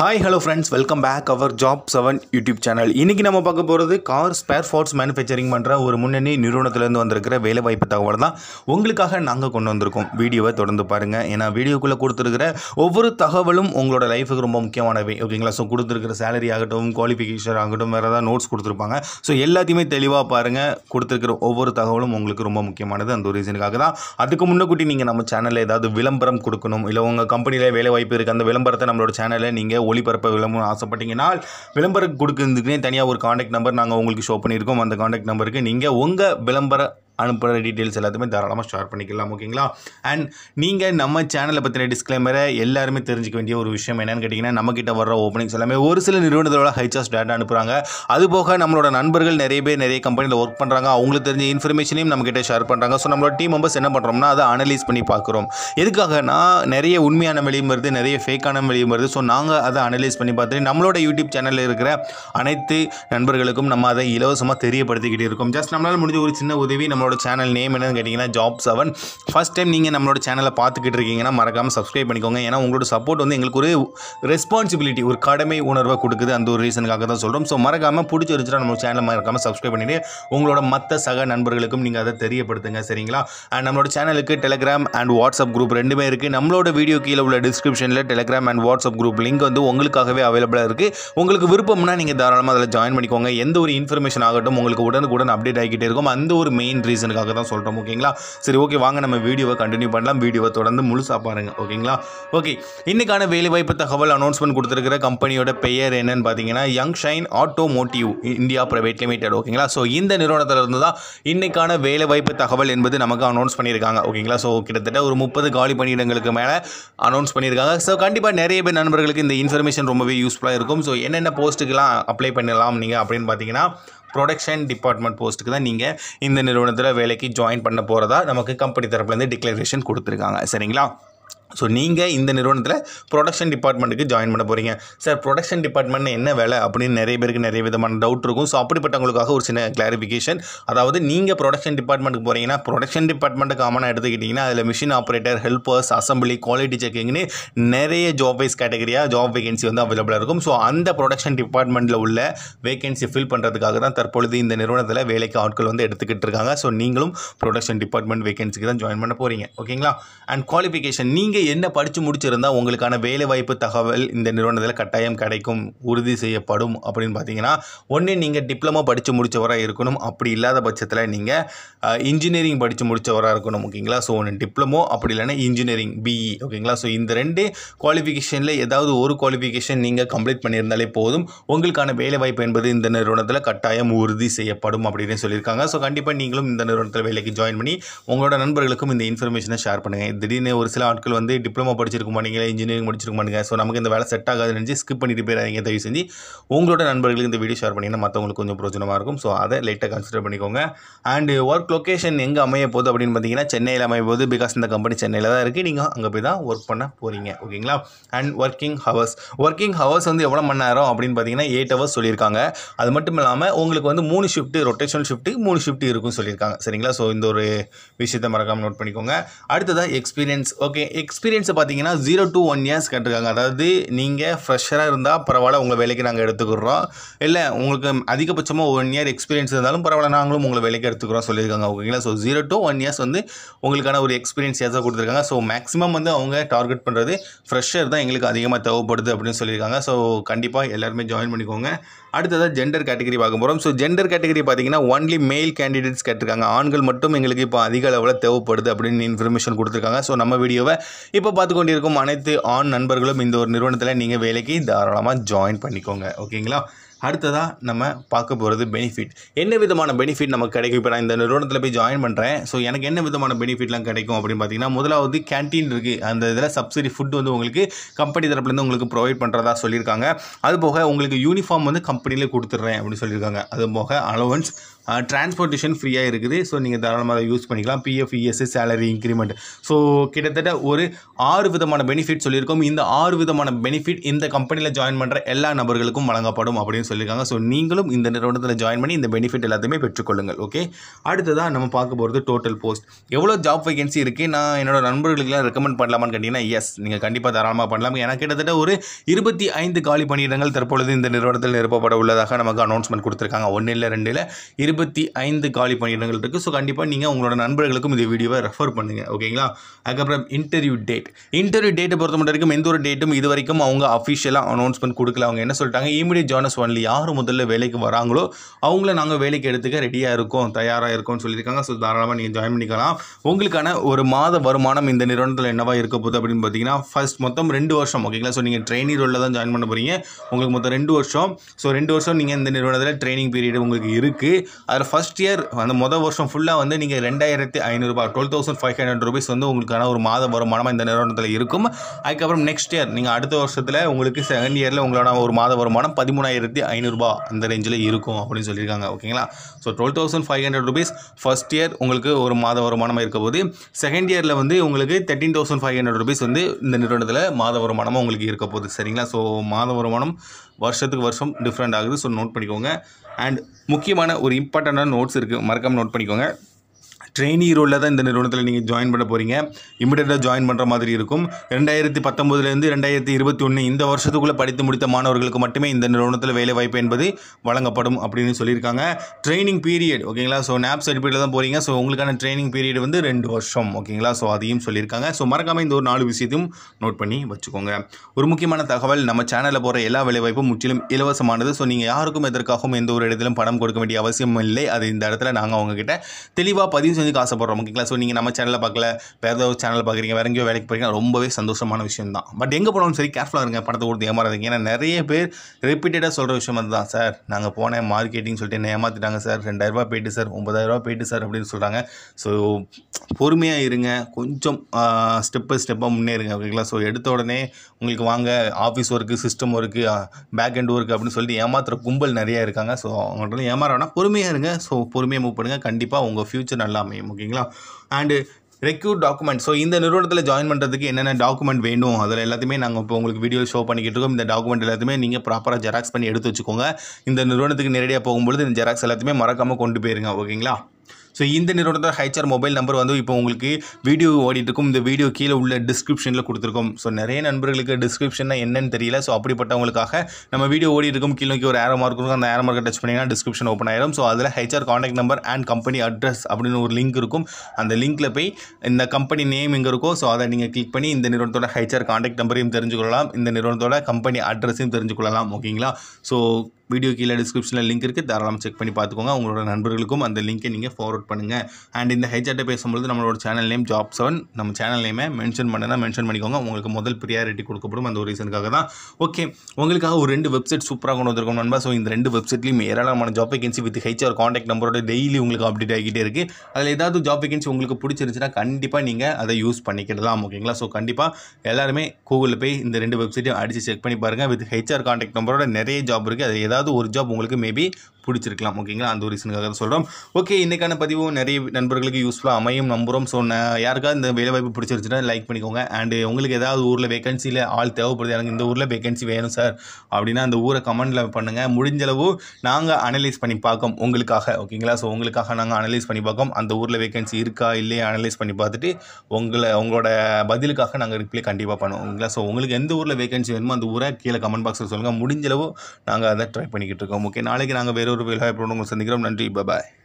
hi hello friends welcome back our job seven YouTube channel இன்றைக்கி நம்ம பார்க்க போகிறது கார் ஸ்பேர் பார்ட்ஸ் மேனுஃபேக்சரிங் பண்ணுற ஒரு முன்னணி நிறுவனத்திலேருந்து வந்திருக்கிற வேலைவாய்ப்பு தகவல் தான் உங்களுக்காக நாங்கள் கொண்டு வந்திருக்கோம் வீடியோவை தொடர்ந்து பாருங்கள் ஏன்னா வீடியோக்குள்ளே கொடுத்துருக்கிற ஒவ்வொரு தகவலும் உங்களோட லைஃபுக்கு ரொம்ப முக்கியமானவை ஓகேங்களா ஸோ கொடுத்துருக்கிற சேலரி ஆகட்டும் குவாலிஃபிகேஷன் ஆகட்டும் வேறு ஏதாவது நோட்ஸ் கொடுத்துருப்பாங்க ஸோ எல்லாத்தையுமே தெளிவாக பாருங்கள் கொடுத்துருக்கிற ஒவ்வொரு தகவலும் உங்களுக்கு ரொம்ப முக்கியமானது அந்த ஒரு ரீசனுக்காக தான் அதுக்கு முன்னக்கூட்டி நீங்கள் நம்ம சேனலில் ஏதாவது விளம்பரம் கொடுக்கணும் இல்லை உங்கள் கம்பெனியில் வேலை வாய்ப்பு இருக்குது அந்த விளம்பரத்தை நம்மளோட சேனலில் நீங்கள் ஒளிபரப்ப விளம்பரம் ஆசைப்பட்டீங்கன்னா விளம்பரம் கொடுக்கறதுக்குனே தனியாக ஒரு காண்டாக்ட் நம்பர் நாங்கள் உங்களுக்கு ஷோ பண்ணியிருக்கோம் அந்த காண்டாக்ட் நம்பருக்கு நீங்கள் உங்கள் விளம்பர அனுப்புகிற டீட்டெயில்ஸ் எல்லாத்தையுமே தாராளமாக ஷேர் பண்ணிக்கலாம் ஓகேங்களா அண்ட் நீங்கள் நம்ம சேனலை பற்றின டிஸ்க்ளைமரை எல்லாருமே தெரிஞ்சுக்க வேண்டிய ஒரு விஷயம் என்னன்னு கேட்டிங்கன்னா நம்மக்கிட்ட வர்ற ஓப்பனிங்ஸ் எல்லாமே ஒரு சில நிறுவனத்தோட ஹைச்சாஸ் டேட்டா அனுப்புகிறாங்க அதுபோக நம்மளோட நண்பர்கள் நிறைய பேர் நிறைய கம்பெனியில் ஒர்க் பண்ணுறாங்க அவங்களுக்கு தெரிஞ்ச இன்ஃபர்மேஷனையும் நம்மக்கிட்ட ஷேர் பண்ணுறாங்க ஸோ நம்மளோட டீம் மெம்பர்ஸ் என்ன பண்ணுறோம்னா அதை அனலைஸ் பண்ணி பார்க்குறோம் எதுக்காகனா நிறைய உண்மையான வெளியும் வருது நிறைய ஃபேக்கான வெளியும் வருது ஸோ நாங்கள் அதை அனலைஸ் பண்ணி பார்த்துட்டு நம்மளோட யூடியூப் சேனலில் இருக்கிற அனைத்து நண்பர்களுக்கும் நம்ம அதை இலவசமாக தெரியப்படுத்திக்கிட்டு இருக்கோம் ஜஸ்ட் நம்மளால் முடிஞ்ச ஒரு சின்ன உதவி நம்மளோட சேனல் நேம் என்னன்னு கேட்டிங்கன்னா ஜாப் செவன் ஃபஸ்ட் டைம் நீங்கள் நம்மளோட சேனலை பார்த்துக்கிட்டு இருக்கீங்கன்னா மறக்காமல் சப்ஸ்கிரைப் பண்ணிக்கோங்க ஏன்னா உங்களோட சப்போர்ட் வந்து எங்களுக்கு ஒரு ரெஸ்பான்சிபிலிட்டி ஒரு கடமை உணர்வை கொடுக்குது அந்த ஒரு ரீசனுக்காக தான் சொல்கிறோம் ஸோ மறக்காமல் பிடிச்சிருச்சுன்னா நம்ம சேனலை மறக்காமல் சப்ஸ்கிரைப் பண்ணிவிட்டு உங்களோட மற்ற சக நண்பர்களுக்கும் நீங்கள் அதை தெரியப்படுத்துங்க சரிங்களா அண்ட் நம்மளோட சேனலுக்கு டெலிகிராம் அண்ட் வாட்ஸ்அப் குரூப் ரெண்டுமே இருக்குது நம்மளோட வீடியோ கீழே உள்ள டிஸ்கிரிப்ஷனில் Telegram and WhatsApp group link வந்து உங்களுக்காகவே அவைலபிளாக இருக்குது உங்களுக்கு விருப்பம்னா நீங்கள் தாராளமாக அதில் ஜாயின் பண்ணிக்கோங்க எந்த ஒரு இன்ஃபர்மேஷன் ஆகட்டும் உங்களுக்கு உடனுக்குடன் அப்டேட் ஆகிக்கிட்டே இருக்கும் அந்த ஒரு மெயின் ரீசனுக்காக தான் சொல்கிறோம் ஓகேங்களா சரி ஓகே வாங்க நம்ம வீடியோவை கண்டினியூ பண்ணலாம் வீடியோவை தொடர்ந்து முழுசாக பாருங்கள் ஓகேங்களா ஓகே இன்னைக்கான வேலைவாய்ப்பு தகவல் அனௌன்ஸ்மெண்ட் கொடுத்துருக்கிற கம்பெனியோட பெயர் என்னன்னு பார்த்தீங்கன்னா young shine automotive India private limited ஓகேங்களா ஸோ இந்த நிறுவனத்தில் இருந்து தான் இன்னைக்கான வேலைவாய்ப்பு தகவல் என்பது நமக்கு அனௌன்ஸ் பண்ணியிருக்காங்க ஓகேங்களா ஸோ கிட்டத்தட்ட ஒரு முப்பது காலி பணியிடங்களுக்கு மேலே அனௌன்ஸ் பண்ணியிருக்காங்க ஸோ கண்டிப்பாக நிறைய பேர் நண்பர்களுக்கு இந்த இன்ஃபர்மேஷன் ரொம்பவே யூஸ்ஃபுல்லாக இருக்கும் ஸோ என்னென்ன போஸ்ட்டுக்கெல்லாம் அப்ளை பண்ணலாம் நீங்கள் அப்படின்னு பார்த்தீங்கன்னா ப்ரொடக்ஷன் டிபார்ட்மெண்ட் போஸ்ட்டுக்கு தான் நீங்கள் இந்த நிறுவனத்தில் வேலைக்கு ஜாயின் பண்ண போகிறதா நமக்கு கம்பெனி தரப்புலேருந்து டிக்ளரேஷன் கொடுத்துருக்காங்க சரிங்களா ஸோ நீங்கள் இந்த நிறுவனத்தில் ப்ரொடக்ஷன் டிபார்ட்மெண்ட்டுக்கு ஜாயின் பண்ண போகிறீங்க சார் ப்ரொடக்ஷன் டிபார்ட்மெண்ட் என்ன வேலை அப்படின்னு நிறைய பேருக்கு நிறைய விதமான டவுட் இருக்கும் ஸோ அப்படிப்பட்டவங்களுக்காக ஒரு சின்ன கிளாரிஃபிகேஷன் அதாவது நீங்கள் ப்ரொடக்ஷன் டிபார்ட்மெண்ட்டுக்கு போகிறீங்கன்னா ப்ரொடக்ஷன் டிபார்ட்மெண்ட்டு காமனாக எடுத்துக்கிட்டிங்கன்னா அதில் machine operator helpers assembly quality செக்கிங்னு நிறைய ஜாப் வைஸ் கேட்டகரியாக ஜாப் வேகன்சி வந்து அவைலபிளாக இருக்கும் ஸோ அந்த ப்ரொடக்ஷன் டிபார்ட்மெண்ட்டில் உள்ள வேகன்சி ஃபில் பண்ணுறதுக்காக தான் தற்பொழுது இந்த நிறுவனத்தில் வேலைக்கு ஆட்கள் வந்து எடுத்துக்கிட்டு இருக்காங்க ஸோ நீங்களும் ப்ரொடக்ஷன் டிபார்ட்மெண்ட் வேகன்சிக்கு தான் ஜாயின் பண்ண போகிறீங்க ஓகேங்களா அண்ட் குவாலிஃபிகேஷன் நீங்கள் என்ன படித்து முடிச்சிருந்தா உங்களுக்கான வேலைவாய்ப்பு தகவல் இந்த நிறுவனத்தில் கட்டாயம் கிடைக்கும் உறுதி செய்யப்படும் அப்படின்னு பார்த்தீங்கன்னா ஒன்று நீங்கள் டிப்ளமோ படித்து முடித்தவராக இருக்கணும் அப்படி இல்லாத பட்சத்தில் நீங்கள் இன்ஜினியரிங் படித்து முடித்தவராக இருக்கணும் ஓகேங்களா ஸோ ஒன்று டிப்ளமோ அப்படி இல்லைன்னா இன்ஜினியரிங் பிஇ ஓகேங்களா ஸோ இந்த ரெண்டு குவாலிஃபிகேஷனில் ஏதாவது ஒரு குவாலிஃபிகேஷன் நீங்கள் கம்ப்ளீட் பண்ணியிருந்தாலே போதும் உங்களுக்கான வேலைவாய்ப்பு என்பது இந்த நிறுவனத்தில் கட்டாயம் உறுதி செய்யப்படும் அப்படின்னு சொல்லியிருக்காங்க ஸோ கண்டிப்பாக நீங்களும் இந்த நிறுவனத்தில் வேலைக்கு ஜாயின் பண்ணி உங்களோட நண்பர்களுக்கும் இந்த இன்ஃபர்மேஷனை ஷேர் பண்ணுங்கள் திடீர்னு ஒரு சில ஆட்கள் வந்து டிப்ளமோ படிச்சிருக்க மாட்டீங்க இன்ஜினியரிங் படிச்சிருக்க மாட்டீங்க ஸோ நமக்கு இந்த வேலை செட் ஆகாதுன்னு நினச்சி ஸ்கிப் பண்ணிட்டு போயிடாதீங்க தயவு செஞ்சு உங்களோட நண்பர்களுக்கு இந்த வீடியோ ஷேர் பண்ணிங்கன்னா மற்றவங்களுக்கு கொஞ்சம் பிரோஜனமாக இருக்கும் ஸோ அதை லைட்டாக கன்சிடர் பண்ணிக்கோங்க அண்ட் ஒர்க் லொக்கேஷன் எங்கே அமைய போகுது அப்படின்னு பார்த்தீங்கன்னா சென்னையில் அமைய போகுது பிகாஸ் இந்த கம்பெனி சென்னையில் தான் இருக்குது நீங்கள் அங்கே போய் தான் ஒர்க் பண்ண போகிறீங்க ஓகேங்களா and working hours working hours வந்து எவ்வளோ மணி நேரம் அப்படின்னு பார்த்தீங்கன்னா எயிட் ஹவர்ஸ் சொல்லியிருக்காங்க அது மட்டும் இல்லாமல் உங்களுக்கு வந்து மூணு ஷிஃப்ட்டு ரொட்டேஷனல் ஷிஃப்ட்டு மூணு ஷிஃப்ட் இருக்கும் சொல்லியிருக்காங்க சரிங்களா ஸோ இந்த ஒரு விஷயத்தை மறக்காமல் நோட் பண்ணிக்கோங்க அடுத்ததாக எக்ஸ்பீரியன்ஸ் ஓகே எக்ஸ்பீரியன்ஸை பார்த்தீங்கன்னா ஜீரோ டு ஒன் இயர்ஸ் கேட்டிருக்காங்க அதாவது நீங்கள் ஃப்ரெஷராக இருந்தால் பரவாயில்ல உங்கள் வேலைக்கு நாங்கள் எடுத்துக்கிறோம் இல்லை உங்களுக்கு அதிகபட்சமாக ஒன் இயர் எக்ஸ்பீரியன்ஸ் இருந்தாலும் பரவாயில்ல நாங்களும் உங்களை வேலைக்கு எடுத்துக்கிறோம் சொல்லியிருக்காங்க ஓகேங்களா so zero to one years வந்து உங்களுக்கான ஒரு எக்ஸ்பீரியன்ஸ் ஏதாவது கொடுத்துருக்காங்க ஸோ மேக்ஸிமம் வந்து அவங்க டார்கெட் பண்ணுறது ஃப்ரெஷர் தான் எங்களுக்கு அதிகமாக தேவைப்படுது அப்படின்னு சொல்லியிருக்காங்க ஸோ கண்டிப்பாக எல்லாருமே ஜாயின் பண்ணிக்கோங்க அடுத்ததாக ஜெண்டர் கேட்டகரி பார்க்க போகிறோம் ஸோ ஜெண்டர் கேட்டகரி பார்த்தீங்கன்னா ஒன்லி மேல் கேண்டிடேட்ஸ் கேட்டிருக்காங்க ஆண்கள் மட்டும் எங்களுக்கு இப்போ அதிக அளவில் தேவைப்படுது அப்படின்னு இன்ஃபர்மேஷன் கொடுத்துருக்காங்க ஸோ நம்ம வீடியோவை இப்போ பார்த்து கொண்டிருக்கும் அனைத்து ஆண் நண்பர்களும் இந்த ஒரு நிறுவனத்தில் நீங்கள் வேலைக்கு தாராளமாக ஜாயின் பண்ணிக்கோங்க ஓகேங்களா அடுத்ததாக நம்ம பார்க்க போகிறது பெனிஃபிட் என்ன விதமான பெனிஃபிட் நமக்கு கிடைக்கும் இப்போ நான் இந்த நிறுவனத்தில் போய் ஜாயின் பண்ணுறேன் ஸோ எனக்கு என்ன விதமான பெனிஃபிட்லாம் கிடைக்கும் அப்படின்னு பார்த்தீங்கன்னா முதலாவது கேன்டீன் இருக்குது அந்த இதில் சப்சிடி ஃபுட் வந்து உங்களுக்கு கம்பெனி தரப்புலேருந்து உங்களுக்கு ப்ரொவைட் பண்ணுறதா சொல்லியிருக்காங்க அது போக உங்களுக்கு யூனிஃபார்ம் வந்து கம்பெனிலே கொடுத்துட்றேன் அப்படின்னு சொல்லியிருக்காங்க அது போக அலவன்ஸ் டிரான்ஸ்போர்ட்டேஷன் ஃப்ரீயாக இருக்குது ஸோ நீங்கள் தாராளமாக அதை யூஸ் பண்ணிக்கலாம் PF ESI salary increment so கிட்டத்தட்ட ஒரு ஆறு விதமான பெனிஃபிட் சொல்லியிருக்கோம் இந்த ஆறு விதமான பெனிஃபிட் இந்த கம்பெனியில் ஜாயின் பண்ணுற எல்லா நபர்களுக்கும் வழங்கப்படும் அப்படின்னு சொல்லியிருக்காங்க ஸோ நீங்களும் இந்த நிறுவனத்தில் ஜாயின் பண்ணி இந்த பெனிஃபிட் எல்லாத்தையுமே பெற்றுக்கொள்ளுங்கள் ஓகே அடுத்ததாக நம்ம பார்க்க போகிறது டோட்டல் போஸ்ட் எவ்வளோ ஜாப் வேகன்சி இருக்குது நான் என்னோட நண்பர்களுக்கெல்லாம் ரெக்கமெண்ட் பண்ணலாமான்னு கேட்டிங்கன்னா எஸ் நீங்கள் கண்டிப்பாக தாராளமாக பண்ணலாம் ஏன்னா கிட்டத்தட்ட ஒரு இருபத்தி ஐந்து காலி பணியிடங்கள் தற்பொழுது இந்த நிறுவனத்தில் நிரப்பப்பட உள்ளதாக நமக்கு அனௌன்ஸ்மெண்ட் கொடுத்துருக்காங்க ஒன்று இல்லை ரெண்டு இல்லை இருபத்தி ஐந்து காலி பணியிடங்கள் இருக்குது ஸோ கண்டிப்பாக நீங்கள் உங்களோட நண்பர்களுக்கும் இந்த வீடியோவை ரெஃபர் பண்ணுங்கள் ஓகேங்களா அதுக்கப்புறம் இன்டர்வியூ டேட் இன்டர்வியூ டேட்டை பொறுத்த மட்டும் வரைக்கும் எந்த ஒரு டேட்டும் இது வரைக்கும் அவங்க அஃபிஷியலாக அனௌன்ஸ்மெண்ட் கொடுக்கல அவங்க என்ன சொல்லிட்டாங்க இமீடியட் ஜானஸ் ஒன்லி யார் முதல்ல வேலைக்கு வராங்களோ அவங்கள நாங்கள் வேலைக்கு எடுத்துக்க ரெடியாக இருக்கோம் தயாராக இருக்கோம்னு சொல்லியிருக்காங்க ஸோ தாராளமாக நீங்கள் ஜாயின் பண்ணிக்கலாம் உங்களுக்கான ஒரு மாத வருமானம் இந்த நிறுவனத்தில் என்னவா இருக்க போகுது அப்படின்னு பார்த்தீங்கன்னா ஃபர்ஸ்ட் மொத்தம் ரெண்டு வருஷம் ஓகேங்களா ஸோ நீங்கள் ட்ரைனிங் ரோலில் தான் ஜாயின் பண்ண போகிறீங்க உங்களுக்கு மொத்தம் ரெண்டு வருஷம் ஸோ ரெண்டு வருஷம் நீங்கள் இந்த நிறுவனத்தில் ட்ரைனிங் பீரியட் உங்களுக்கு இருக்குது அதில் ஃபஸ்ட் இயர் அந்த மொதல் வருஷம் ஃபுல்லாக வந்து நீங்கள் ரெண்டாயிரத்தி ஐநூறுரூபா twelve thousand five hundred rupees வந்து உங்களுக்கான ஒரு மாத வருமானமாக இந்த நிறுவனத்தில் இருக்கும் அதுக்கப்புறம் நெக்ஸ்ட் இயர் நீங்கள் அடுத்த வருஷத்தில் உங்களுக்கு செகண்ட் இயரில் உங்களோட ஒரு மாத வருமானம் பதிமூணாயிரத்தி ஐநூறுரூபா அந்த ரேஞ்சில் இருக்கும் அப்படின்னு சொல்லியிருக்காங்க ஓகேங்களா so twelve thousand five hundred rupees first year உங்களுக்கு ஒரு மாத வருமானமாக இருக்க போது செகண்ட் இயரில் வந்து உங்களுக்கு thirteen thousand five hundred rupees வந்து இந்த நிறுவனத்தில் மாத வருமானமாக உங்களுக்கு இருக்க போகுது சரிங்களா ஸோ மாத வருமானம் வருஷத்துக்கு வருஷம் டிஃப்ரெண்ட் ஆகுது ஸோ நோட் பண்ணிக்கோங்க அண்ட் முக்கியமான ஒரு இம்பார்ட்டண்டான நோட்ஸ் இருக்குது மறக்காமல் நோட் பண்ணிக்கோங்க ட்ரெயினி ரோலில் தான் இந்த நிறுவனத்தில் நீங்கள் ஜாயின் பண்ண போகிறீங்க இமிடியட்டாக ஜாயின் பண்ணுற மாதிரி இருக்கும் ரெண்டாயிரத்தி பத்தொம்போதுலேருந்து ரெண்டாயிரத்தி இருபத்தி ஒன்று இந்த வருஷத்துக்குள்ளே படித்து முடித்த மாணவர்களுக்கு மட்டுமே இந்த நிறுவனத்தில் வேலை வாய்ப்பு என்பது வழங்கப்படும் அப்படின்னு சொல்லியிருக்காங்க ட்ரைனிங் பீரியட் ஓகேங்களா ஸோ நேப் சர்டிஃபிகேட் தான் போகிறீங்க ஸோ உங்களுக்கான ட்ரைனிங் பீரியட் வந்து ரெண்டு வருஷம் ஓகேங்களா ஸோ அதையும் சொல்லியிருக்காங்க ஸோ மறக்காமல் இந்த ஒரு நாலு விஷயத்தையும் நோட் பண்ணி வச்சுக்கோங்க ஒரு முக்கியமான தகவல் நம்ம சேனலில் போகிற எல்லா வேலைவாய்ப்பும் முற்றிலும் இலவசமானது ஸோ நீங்கள் யாருக்கும் எதற்காகவும் எந்த ஒரு இடத்திலும் பணம் கொடுக்க வேண்டிய அவசியம் இல்லை அது இந்த இடத்துல நாங்கள் அவங்கக்கிட்ட தெளிவாக பதிவு செஞ்சு ஆசைப்படுறோம் ஓகேங்களா ஸோ நீங்கள் நம்ம சேனலில் பார்க்கல வேறு ஏதாவது சேனல் பார்க்குறீங்க வேற எங்கேயோ வேலைக்கு போகிறீங்க ரொம்பவே சந்தோஷமான விஷயம் தான் பட் எங்கே போனாலும் சரி கேர்ஃபுல்லாக இருங்க பணத்தை கொடுத்து ஏமாறாதீங்க ஏன்னா நிறைய பேர் ரிப்பீட்டடாக சொல்கிற விஷயம் அதுதான் சார் நாங்கள் போனேன் மார்க்கெட்டிங் சொல்லிட்டு என்ன ஏமாற்றிட்டாங்க சார் ரெண்டாயிரரூபா போயிட்டு சார் ஒன்பதாயிரரூபா போயிட்டு சார் அப்படின்னு சொல்கிறாங்க ஸோ பொறுமையாக இருங்க கொஞ்சம் ஸ்டெப் பை ஸ்டெப்பாக முன்னேறுங்க ஓகேங்களா ஸோ எடுத்த உடனே உங்களுக்கு வாங்க office work system work back end work அப்படின்னு சொல்லிட்டு ஏமாத்துற கும்பல் நிறைய இருக்காங்க ஸோ அவங்கள்ட்ட ஏமாற வேணாம் பொறுமையாக இருங்க ஸோ பொறுமையாக மூவ் பண்ணுங்கள் கண்டிப்பாக உங்கள் ஃப்யூச்சர் நல்லா அமையும் ஓகேங்களா அண்டு ரெக்யூட் டாக்குமெண்ட் ஸோ இந்த நிறுவனத்தில் ஜாயின் பண்ணுறதுக்கு என்னென்ன டாக்குமெண்ட் வேணும் அதில் எல்லாத்தையுமே நாங்கள் இப்போ உங்களுக்கு வீடியோ ஷோ பண்ணிக்கிட்டு இருக்கோம் இந்த டாக்குமெண்ட் எல்லாத்தையுமே நீங்கள் ப்ராப்பராக ஜெராக்ஸ் பண்ணி எடுத்து வச்சுக்கோங்க இந்த நிறுவனத்துக்கு நேரடியாக போகும்பொழுது இந்த ஜெராக்ஸ் எல்லாத்தையுமே மறக்காமல் கொண்டு போயிருங்க ஓகேங்களா ஸோ இந்த நிறுவனத்தோட ஹைச்ஆர் மொபைல் நம்பர் வந்து இப்போ உங்களுக்கு வீடியோ ஓடிட்டு இருக்கும் இந்த வீடியோ கீழே உள்ள டிஸ்கிரிப்ஷனில் கொடுத்துருக்கோம் ஸோ நிறைய நண்பர்களுக்கு டிஸ்கிரிப்ஷன் என்னன்னு தெரியல ஸோ அப்படிப்பட்டவங்களுக்காக நம்ம வீடியோ ஓடி இருக்கும் கீழே நோக்கி ஒரு ஏரோ மார்க் இருக்கும் அந்த ஏரோ மார்க்கை டச் பண்ணிங்கன்னா டிஸ்கிரிப்ஷன் ஓப்பன் ஆயிடும் ஸோ அதில் HR contact number and company address அப்படின்னு ஒரு லிங்க் இருக்கும் அந்த லிங்க்கில் போய் இந்த கம்பெனி நேம் எங்கே இருக்கோ ஸோ அதை நீங்கள் கிளிக் பண்ணி இந்த நிறுவனத்தோட ஹெச்ஆர் காண்டாக்ட் நம்பரையும் தெரிஞ்சுக்கொள்ளலாம் இந்த நிறுவனத்தோட கம்பெனி அட்ரஸையும் தெரிஞ்சுக்கொள்ளலாம் ஓகேங்களா ஸோ வீடியோ கீழே டிஸ்கிரிப்ஷனில் லிங்க் இருக்குது தாராளமாக செக் பண்ணி பார்த்துக்கோங்க உங்களோட நண்பர்களுக்கும் அந்த லிங்கை நீங்கள் ஃபார்வர்ட் பண்ணுங்கள் அண்ட் இந்த ஹெச்ஆர்ட்ட பேசும்போது நம்மளோட சேனல் நேம் ஜாப் செவன் நம்ம சேனல் நேமை மென்ஷன் பண்ணனா மென்ஷன் பண்ணிக்கோங்க உங்களுக்கு முதல் ப்ரியாரிட்டி கொடுக்கப்படும் அந்த ஒரு ரீசனுக்காக தான் ஓகே உங்களுக்காக ஒரு ரெண்டு வெப்சைட் சூப்பராக கொண்டு வந்திருக்கோம் நண்பா ஸோ இந்த ரெண்டு வெப்சைட்லையும் ஏராளமான job vacancy with HR contact நம்பரோட டெய்லி உங்களுக்கு அப்டேட் ஆகிட்டே இருக்குது அதில் ஏதாவது ஜாப் வேகன்சி உங்களுக்கு பிடிச்சிருந்துச்சுன்னா கண்டிப்பாக நீங்கள் அதை யூஸ் பண்ணிக்கிடலாம் ஓகேங்களா ஸோ கண்டிப்பாக எல்லாருமே கூகுளில் போய் இந்த ரெண்டு வெப்சைட்டையும் அடித்து செக் பண்ணி பாருங்கள் வித் ஹெச்ஆர் காண்டாக்ட் நம்பரோட நிறைய ஜாப் இருக்குது அது ஏதாவது ஒரு ஜாப் உங்களுக்கு மேபி பிடிச்சிருக்கலாம் ஓகேங்களா அந்த ஒரு ரீசனுக்காக தான் சொல்கிறோம் ஓகே இன்றைக்கான பதிவும் நிறைய நண்பர்களுக்கு யூஸ்ஃபுல்லாக அமையும் நம்புகிறோம் ஸோ நான் யாருக்காவது இந்த வேலைவாய்ப்பு பிடிச்சிருச்சுன்னா லைக் பண்ணிக்கோங்க அண்டு உங்களுக்கு ஏதாவது ஊரில் வேகன்சியில் ஆள் தேவைப்படுது எனக்கு இந்த ஊரில் வேகன்சி வேணும் சார் அப்படின்னா அந்த ஊரை கமெண்டில் பண்ணுங்கள் முடிஞ்சளவு நாங்கள் அனலைஸ் பண்ணி பார்க்கோம் உங்களுக்காக ஓகேங்களா ஸோ உங்களுக்காக நாங்கள் அனலைஸ் பண்ணி பார்க்கோம் அந்த ஊரில் வேகன்சி இருக்கா இல்லையா அனலைஸ் பண்ணி பார்த்துட்டு உங்களை உங்களோட பதிலுக்காக நாங்கள் ரிப்ளை கண்டிப்பாக பண்ணுவோம் ஓகேங்களா ஸோ உங்களுக்கு எந்த ஊரில் வேகன்சி வேணுமோ அந்த ஊரை கீழே கமெண்ட் பாக்ஸில் சொல்லுங்கள் முடிஞ்சளவு நாங்கள் அதை ட்ரை பண்ணிக்கிட்டு இருக்கோம் ஓகே நாளைக்கு நாங்கள் வேற ஒரு வேலை வாய்ப்பு உங்களை சந்திக்கிறோம் நன்றி பாய்